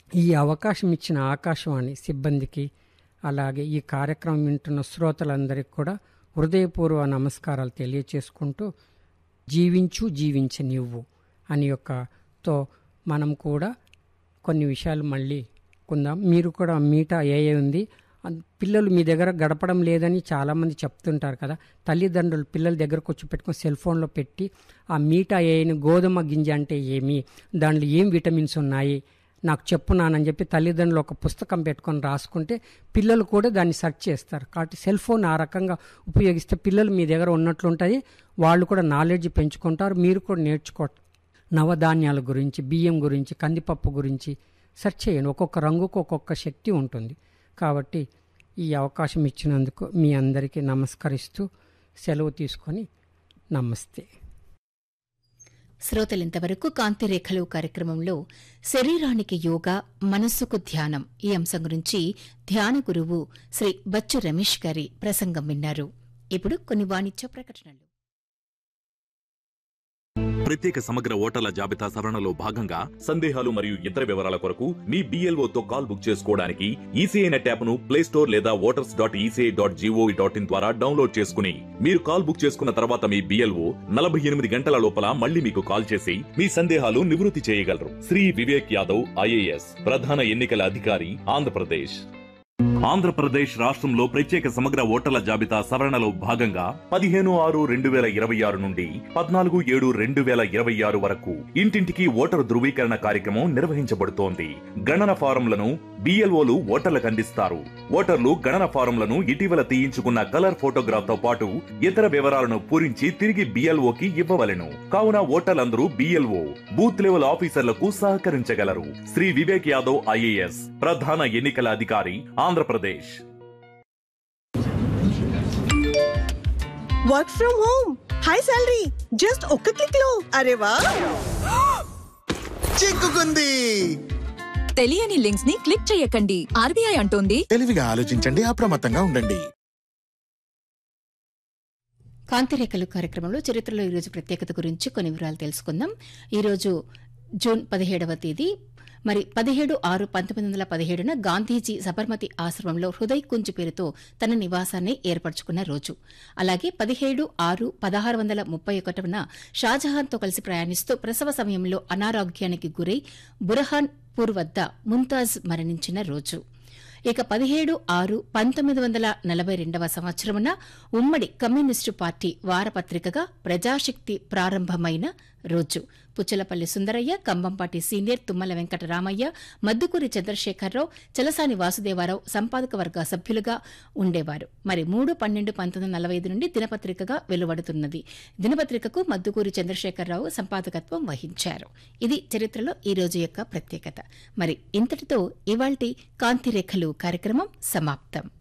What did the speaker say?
ఈ అవకాశం ఇచ్చిన ఆకాశవాణి సిబ్బందికి అలాగే ఈ కార్యక్రమం వింటున్న శ్రోతలందరికీ కూడా హృదయపూర్వ నమస్కారాలు తెలియచేసుకుంటూ జీవించు జీవించ నీవు అని యొక్కతో మనం కూడా కొన్ని విషయాలు మళ్ళీ కొందాం మీరు కూడా మీటా ఏ ఉంది అన్- పిల్లలు మీ దగ్గర గడపడం లేదని చాలామంది చెప్తుంటారు కదా తల్లిదండ్రులు పిల్లల దగ్గరకు వచ్చి పెట్టుకొని సెల్ ఫోన్లో పెట్టి ఆ మీటా ఏని గోధుమ గింజ అంటే ఏమి దాంట్లో ఏం విటమిన్స్ ఉన్నాయి నాకు చెప్పున్నానని చెప్పి తల్లిదండ్రులు ఒక పుస్తకం పెట్టుకొని రాసుకుంటే పిల్లలు కూడా దాన్ని సెర్చ్ చేస్తారు కాబట్టి సెల్ ఫోన్ ఆ రకంగా ఉపయోగిస్తే పిల్లలు మీ దగ్గర ఉన్నట్లుంటుంది వాళ్ళు కూడా నాలెడ్జ్ పెంచుకుంటారు మీరు కూడా నేర్చుకో నవధాన్యాల గురించి బియ్యం గురించి కందిపప్పు గురించి సెర్చ్ చేయండి ఒక్కొక్క రంగుకు ఒక్కొక్క శక్తి ఉంటుంది కాబట్టి ఈ అవకాశం ఇచ్చినందుకు మీ అందరికీ నమస్కరిస్తూ సెలవు తీసుకొని నమస్తే శ్రోతలింతవరకు కాంతిరేఖలు కార్యక్రమంలో శరీరానికి యోగా మనస్సుకు ధ్యానం ఈ అంశం గురించి ధ్యాన గురువు శ్రీ బచ్చు రమేష్ గారి ప్రసంగం విన్నారు ఇప్పుడు కొన్ని వాణిజ్య ప్రకటనలు ప్రత్యేక సమగ్ర ఓటర్ల జాబితా సవరణలో భాగంగా సందేహాలు మరియు ఇతర వివరాల కొరకు మీ BLO తో కాల్ బుక్ చేసుకోవడానికి ఈసీఐ నెట్ యాప్ ను ప్లే స్టోర్ లేదా voters dot ECI dot GOV dot in ద్వారా డౌన్లోడ్ చేసుకుని మీరు కాల్ బుక్ చేసుకున్న తర్వాత మీ బిఎల్ఓ నలభై ఎనిమిది గంటల లోపల మళ్ళీ మీకు కాల్ చేసి మీ సందేహాలు నివృత్తి చేయగలరు శ్రీ వివేక్ యాదవ్ ఐఏఎస్ ప్రధాన ఎన్నికల అధికారి ఆంధ్రప్రదేశ్ ఆంధ్రప్రదేశ్ రాష్ట్రంలో ప్రత్యేక సమగ్ర ఓటర్ల జాబితా సవరణలో భాగంగా పదిహేను ఆరు రెండు వేల ఇరవై ఆరు నుండి పద్నాలుగు ఏడు రెండు వేల ఇరవై ఆరు వరకు ఇంటింటికి ఓటరు ధృవీకరణ కార్యక్రమం నిర్వహించబడుతోంది గణన ఫారంలను బిఎల్ఓలు ఓటర్లకు అందిస్తారు ఓటర్లు గణన ఫారంలను ఇటీవల తీయించుకున్న కలర్ ఫోటోగ్రాఫ్ తో పాటు ఇతర వివరాలను పూరించి తిరిగి బిఎల్ఓకి ఇవ్వవలెను కావున ఓటర్లందరూ బిఎల్ఓ బూత్ లెవెల్ ఆఫీసర్లకు సహకరించగలరు శ్రీ వివేక్ యాదవ్ ఐఏఎస్ ప్రధాన ఎన్నికల అధికారి Andhra Pradesh work from home high salary just ఒక్క క్లిక్ లో అరే వా చిక్కుకుంది తెలియని లింక్స్ ని క్లిక్ చేయకండి ఆర్బీఐ అంటోంది తెలివిగా ఆలోచించండి అప్రమత్తంగా ఉండండి కాంతిరేఖలు కార్యక్రమంలో చరిత్రలో ఈరోజు ప్రత్యేకత గురించి కొన్ని వివరాలు తెలుసుకుందాం ఈరోజు జూన్ పదిహేడవ తేదీ మరి పదిహేడు ఆరు పంతొమ్మిది వందల పదిహేడున గాంధీజీ సబర్మతి ఆశ్రమంలో హృదయ్ కుంజ్ పేరుతో తన నివాసాన్ని ఏర్పరచుకున్న రోజు అలాగే పదిహేడు ఆరు పదహారు వందల ముప్పై ఒకటిన షాజహాన్తో కలిసి ప్రయాణిస్తూ ప్రసవ సమయంలో అనారోగ్యానికి గురై బురహాన్ పూర్ వద్ద ముంతాజ్ మరణించిన రోజు ఇక పదిహేడు ఆరు పంతొమ్మిది వందల నలభై రెండవ సంవత్సరమున ఉమ్మడి కమ్యూనిస్టు పార్టీ వారపత్రికగా ప్రజాశక్తి ప్రారంభమైన రోజు పుచ్చలపల్లి సుందరయ్య కంబంపాటి సీనియర్ తుమ్మల వెంకటరామయ్య మద్దుకూరి చంద్రశేఖరరావు చలసాని వాసుదేవారావు సంపాదక వర్గ సభ్యులుగా ఉండేవారు మరి మూడు పన్నెండు పంతొమ్మిది వందల నలభై ఐదు నుండి దినపత్రికగా వెలువడుతున్నది దినపత్రికకు మద్దుకూరి చంద్రశేఖరరావు సంపాదకత్వం వహించారు ఇది చరిత్రలో ఈ రోజు యొక్క ప్రత్యేకత మరి ఇంతటితో ఇవాల్టి కాంతిరేఖలు కార్యక్రమం సమాప్తం